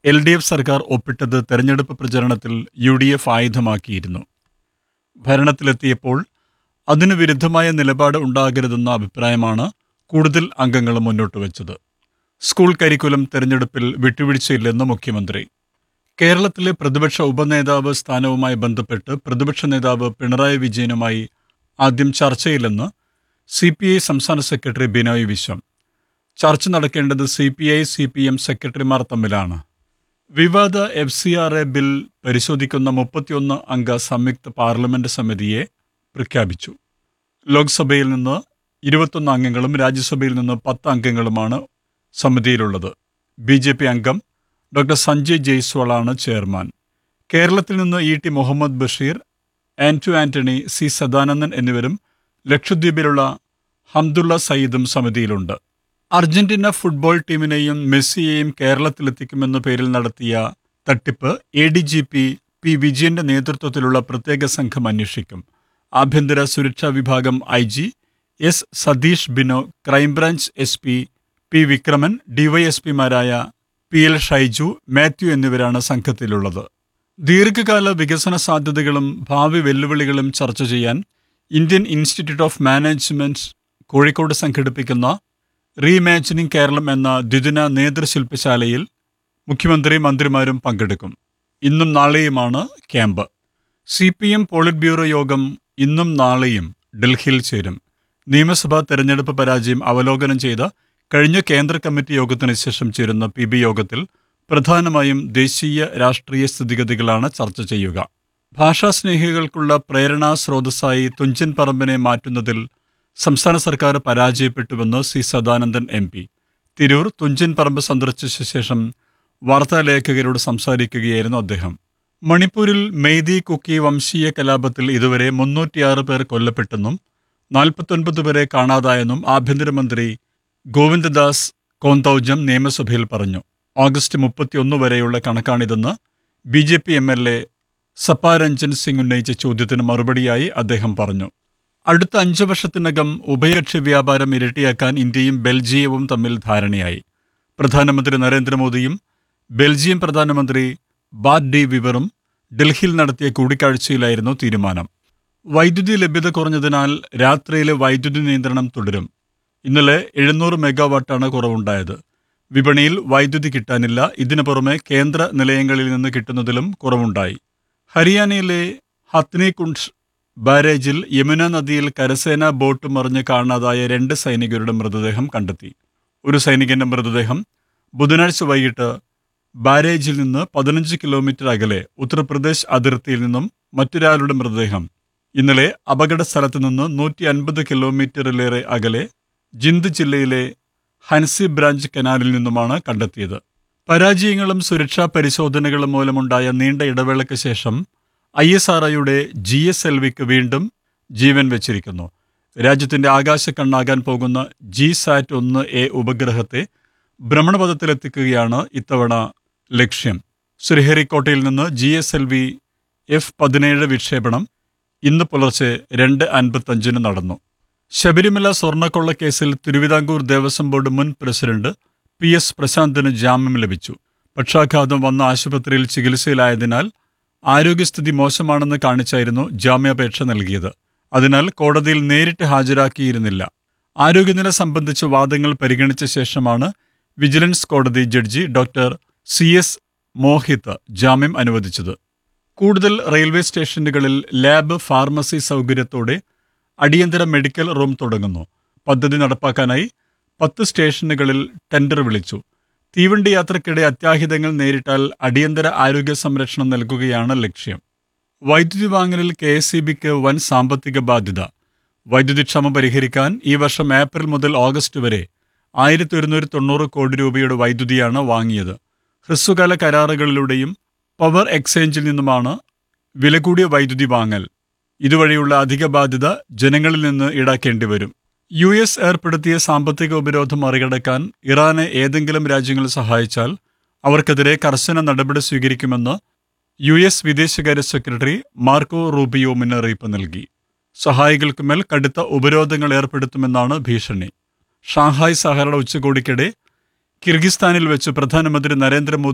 L D F സർക്കാർ ഒപ്പിട്ടത് തെരഞ്ഞെടുപ്പ് പ്രചരണത്തിൽ യു ഡി എഫ് ആയുധമാക്കിയിരുന്നു ഭരണത്തിലെത്തിയപ്പോൾ അതിനു വിരുദ്ധമായ നിലപാട് ഉണ്ടാകരുതെന്ന അഭിപ്രായമാണ് കൂടുതൽ അംഗങ്ങൾ മുന്നോട്ട് വച്ചത് സ്കൂൾ കരിക്കുലം തെരഞ്ഞെടുപ്പിൽ വിട്ടുവീഴ്ചയില്ലെന്ന് മുഖ്യമന്ത്രി കേരളത്തിലെ പ്രതിപക്ഷ ഉപനേതാവ് സ്ഥാനവുമായി ബന്ധപ്പെട്ട് പ്രതിപക്ഷ നേതാവ് പിണറായി വിജയനുമായി ആദ്യം ചർച്ചയില്ലെന്ന് സി പി ഐ സംസ്ഥാന സെക്രട്ടറി ബിനോയ് വിശ്വം ചർച്ച നടക്കേണ്ടത് C P I C P M സെക്രട്ടറിമാർ തമ്മിലാണ് വിവാദ F C R A bill പരിശോധിക്കുന്ന മുപ്പത്തിയൊന്ന് അംഗ സംയുക്ത പാർലമെന്റ് സമിതിയെ പ്രഖ്യാപിച്ചു ലോക്സഭയിൽ നിന്ന് ഇരുപത്തൊന്ന് അംഗങ്ങളും രാജ്യസഭയിൽ നിന്ന് പത്ത് അംഗങ്ങളുമാണ് സമിതിയിലുള്ളത് ബി ജെ പി അംഗം ഡോക്ടർ സഞ്ജയ് ജയ്സ്വാളാണ് ചെയർമാൻ കേരളത്തിൽ നിന്ന് E T Muhammad Basheer Antu Antony C Sadanandan എന്നിവരും ലക്ഷദ്വീപിലുള്ള ഹംദുള്ള സയ്യിദും സമിതിയിലുണ്ട് അർജന്റീന ഫുട്ബോൾ ടീമിനെയും മെസ്സിയെയും കേരളത്തിലെത്തിക്കുമെന്ന പേരിൽ നടത്തിയ തട്ടിപ്പ് A D G P P വിജയന്റെ നേതൃത്വത്തിലുള്ള പ്രത്യേക സംഘം അന്വേഷിക്കും ആഭ്യന്തര സുരക്ഷാ വിഭാഗം I G S Satheesh Bino crime branch S P P Vikraman ഡിവൈഎസ്പിമാരായ പി എൽ ഷൈജു മാത്യു എന്നിവരാണ് സംഘത്തിലുള്ളത് ദീർഘകാല വികസന സാധ്യതകളും ഭാവി വെല്ലുവിളികളും ചർച്ച ചെയ്യാൻ Indian institute of management Kozhikode സംഘടിപ്പിക്കുന്ന റീഇമാജിനിങ് കേരളം എന്ന ദ്വിദിന നേതൃശില്പശാലയിൽ മുഖ്യമന്ത്രി മന്ത്രിമാരും പങ്കെടുക്കും ഇന്നും നാളെയുമാണ് camp C P M politburo യോഗം ഇന്നും നാളെയും ഡൽഹിയിൽ ചേരും നിയമസഭാ തെരഞ്ഞെടുപ്പ് പരാജയം അവലോകനം ചെയ്ത കഴിഞ്ഞ കേന്ദ്ര കമ്മിറ്റി യോഗത്തിന് ശേഷം ചേരുന്ന പി ബി യോഗത്തിൽ പ്രധാനമായും ദേശീയ രാഷ്ട്രീയ സ്ഥിതിഗതികളാണ് ചർച്ച ചെയ്യുക ഭാഷാസ്നേഹികൾക്കുള്ള പ്രേരണാ സ്രോതസ്സായി തുഞ്ചൻ പറമ്പിനെ മാറ്റുന്നതിൽ സംസ്ഥാന സർക്കാർ പരാജയപ്പെട്ടുവെന്ന് C Sadanandan M P Tirur Thunchan Parambu സന്ദർശിച്ച ശേഷം വാർത്താലേഖകരോട് സംസാരിക്കുകയായിരുന്നു അദ്ദേഹം മണിപ്പൂരിൽ മെയ്തി കുക്കി വംശീയ കലാപത്തിൽ ഇതുവരെ മുന്നൂറ്റിയാറ് പേർ കൊല്ലപ്പെട്ടെന്നും നാൽപ്പത്തൊൻപത് പേരെ കാണാതായെന്നും ആഭ്യന്തരമന്ത്രി ഗോവിന്ദദാസ് കോന്തൌജം നിയമസഭയിൽ പറഞ്ഞു ഓഗസ്റ്റ് മുപ്പത്തിയൊന്ന് വരെയുള്ള കണക്കാണിതെന്ന് B J P M L A സപ്പാരഞ്ജൻ സിംഗ് ഉന്നയിച്ച ചോദ്യത്തിന് മറുപടിയായി അദ്ദേഹം പറഞ്ഞു അടുത്ത അഞ്ചു വർഷത്തിനകം ഉഭയകക്ഷി വ്യാപാരം ഇരട്ടിയാക്കാൻ ഇന്ത്യയും ബെൽജിയവും തമ്മിൽ ധാരണയായി പ്രധാനമന്ത്രി നരേന്ദ്രമോദിയും ബെൽജിയം പ്രധാനമന്ത്രി ബാറ്റ് ഡി വിവറും ഡൽഹിയിൽ നടത്തിയ കൂടിക്കാഴ്ചയിലായിരുന്നു തീരുമാനം വൈദ്യുതി ലഭ്യത കുറഞ്ഞതിനാൽ രാത്രിയിലെ വൈദ്യുതി നിയന്ത്രണം തുടരും ഇന്നലെ എഴുന്നൂറ് മെഗാവാട്ടാണ് കുറവുണ്ടായത് വിപണിയിൽ വൈദ്യുതി കിട്ടാനില്ല ഇതിനു പുറമെ കേന്ദ്ര നിലയങ്ങളിൽ നിന്ന് കിട്ടുന്നതിലും കുറവുണ്ടായി ഹരിയാനയിലെ ഹത്നികുണ്ട് ബാരേജിൽ യമുന നദിയിൽ കരസേന ബോട്ട് മറിഞ്ഞ് കാണാതായ രണ്ട് സൈനികരുടെ മൃതദേഹം കണ്ടെത്തി ഒരു സൈനികന്റെ മൃതദേഹം ബുധനാഴ്ച വൈകിട്ട് ബാരേജിൽ നിന്ന് പതിനഞ്ച് കിലോമീറ്റർ അകലെ ഉത്തർപ്രദേശ് അതിർത്തിയിൽ നിന്നും മറ്റൊരാളുടെ മൃതദേഹം ഇന്നലെ അപകട സ്ഥലത്ത് നിന്ന് നൂറ്റി അൻപത് കിലോമീറ്ററിലേറെ അകലെ ജിന്ദ് ജില്ലയിലെ ഹൻസി ബ്രാഞ്ച് കനാലിൽ നിന്നുമാണ് കണ്ടെത്തിയത് പരാജയങ്ങളും സുരക്ഷാ പരിശോധനകളും മൂലമുണ്ടായ നീണ്ട ഇടവേളയ്ക്ക് ശേഷം ഐ എസ് ആർ ഐയുടെ ജി എസ് എൽ വിക്ക് വീണ്ടും ജീവൻ വെച്ചിരിക്കുന്നു രാജ്യത്തിന്റെ ആകാശക്കണ്ണാകാൻ പോകുന്ന ജി സാറ്റ് ഒന്ന് എ ഉപഗ്രഹത്തെ ഭ്രമണപഥത്തിലെത്തിക്കുകയാണ് ഇത്തവണ ലക്ഷ്യം ശ്രീഹരിക്കോട്ടയിൽ നിന്ന് G S L V F പതിനേഴ് വിക്ഷേപണം ഇന്ന് പുലർച്ചെ രണ്ട് അൻപത്തഞ്ചിന് നടന്നു ശബരിമല സ്വർണ്ണക്കൊള്ളക്കേസിൽ തിരുവിതാംകൂർ ദേവസ്വം ബോർഡ് മുൻ പ്രസിഡന്റ് പി എസ് പ്രശാന്തിന് ജാമ്യം ലഭിച്ചു പക്ഷാഘാതം വന്ന ആശുപത്രിയിൽ ചികിത്സയിലായതിനാൽ ആരോഗ്യസ്ഥിതി മോശമാണെന്ന് കാണിച്ചായിരുന്നു ജാമ്യാപേക്ഷ നൽകിയത് അതിനാൽ കോടതിയിൽ നേരിട്ട് ഹാജരാക്കിയിരുന്നില്ല ആരോഗ്യനില സംബന്ധിച്ച വാദങ്ങൾ പരിഗണിച്ച ശേഷമാണ് വിജിലൻസ് കോടതി judge doctor C S Mohit ജാമ്യം അനുവദിച്ചത് കൂടുതൽ റെയിൽവേ സ്റ്റേഷനുകളിൽ ലാബ് ഫാർമസി സൗകര്യത്തോടെ അടിയന്തര മെഡിക്കൽ റൂം തുടങ്ങുന്നു പദ്ധതി നടപ്പാക്കാനായി പത്ത് സ്റ്റേഷനുകളിൽ ടെൻഡർ വിളിച്ചു തീവണ്ടി യാത്രക്കിടെ അത്യാഹിതങ്ങൾ നേരിട്ടാൽ അടിയന്തര ആരോഗ്യ സംരക്ഷണം നൽകുകയാണ് ലക്ഷ്യം വൈദ്യുതി വാങ്ങലിൽ കെ എസ് സി ബിക്ക് വൻ സാമ്പത്തിക ബാധ്യത വൈദ്യുതി ക്ഷമ പരിഹരിക്കാൻ ഈ വർഷം ഏപ്രിൽ മുതൽ ഓഗസ്റ്റ് വരെ ആയിരത്തി ഒരുന്നൂറ്റി തൊണ്ണൂറ് കോടി രൂപയുടെ വൈദ്യുതിയാണ് വാങ്ങിയത് ഹ്രസ്വകാല കരാറുകളിലൂടെയും പവർ എക്സ്ചേഞ്ചിൽ നിന്നുമാണ് വില കൂടിയ വൈദ്യുതി വാങ്ങൽ ഇതുവഴിയുള്ള അധിക ബാധ്യത ജനങ്ങളിൽ നിന്ന് ഈടാക്കേണ്ടി വരും യു എസ് ഏർപ്പെടുത്തിയ സാമ്പത്തിക ഉപരോധം മറികടക്കാൻ ഇറാനെ ഏതെങ്കിലും രാജ്യങ്ങൾ സഹായിച്ചാൽ അവർക്കെതിരെ കർശന നടപടി സ്വീകരിക്കുമെന്ന് യു എസ് വിദേശകാര്യ സെക്രട്ടറി മാർക്കോ റൂബിയോ മുന്നറിയിപ്പ് നൽകി സഹായികൾക്കുമേൽ കടുത്ത ഉപരോധങ്ങൾ ഏർപ്പെടുത്തുമെന്നാണ് ഭീഷണി ഷാങ്ഹായ് സഹകരണ ഉച്ചകോടിക്കിടെ കിർഗിസ്ഥാനിൽ വെച്ച് പ്രധാനമന്ത്രി നരേന്ദ്രമോദി